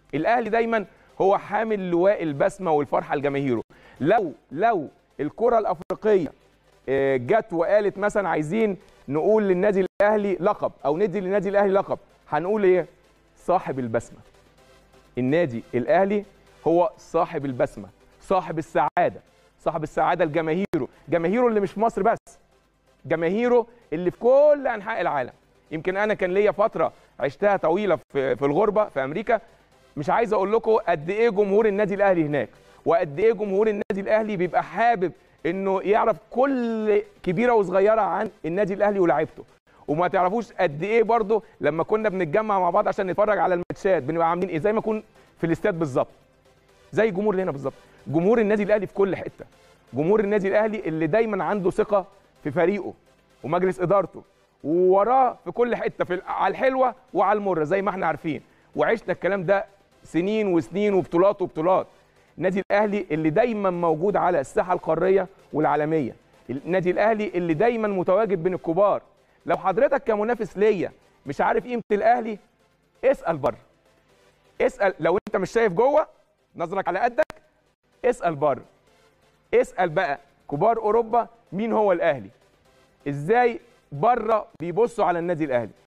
الاهلي دايما هو حامل لواء البسمه والفرحه لجماهيره لو لو الكره الافريقيه آه، جت وقالت مثلا عايزين نقول للنادي الاهلي لقب او ندي للنادي الاهلي لقب هنقول ايه صاحب البسمه النادي الاهلي هو صاحب البسمه صاحب السعاده صاحب السعاده لجماهيره جماهيره اللي مش في مصر بس جماهيره اللي في كل انحاء العالم يمكن انا كان ليا فتره عشتها طويله في في الغربه في امريكا مش عايز اقول لكم قد ايه جمهور النادي الاهلي هناك وقد ايه جمهور النادي الاهلي بيبقى حابب انه يعرف كل كبيره وصغيره عن النادي الاهلي ولاعيبته وما تعرفوش قد ايه برضه لما كنا بنتجمع مع بعض عشان نتفرج على الماتشات بنبقى عاملين ايه زي ما نكون في الاستاد بالظبط زي الجمهور اللي هنا بالظبط جمهور النادي الاهلي في كل حته جمهور النادي الاهلي اللي دايما عنده ثقه في فريقه ومجلس ادارته ووراه في كل حته في على الحلوه وعلى المره زي ما احنا عارفين وعشنا الكلام ده سنين وسنين وبطولات وبطولات النادي الاهلي اللي دايما موجود على الساحه القاريه والعالميه النادي الاهلي اللي دايما متواجد بين الكبار لو حضرتك كمنافس ليا مش عارف قيمه الاهلي اسال بره اسال لو انت مش شايف جوه نظرك على قدك اسال بره اسال بقى كبار اوروبا مين هو الاهلي ازاي بره بيبصوا على النادي الاهلي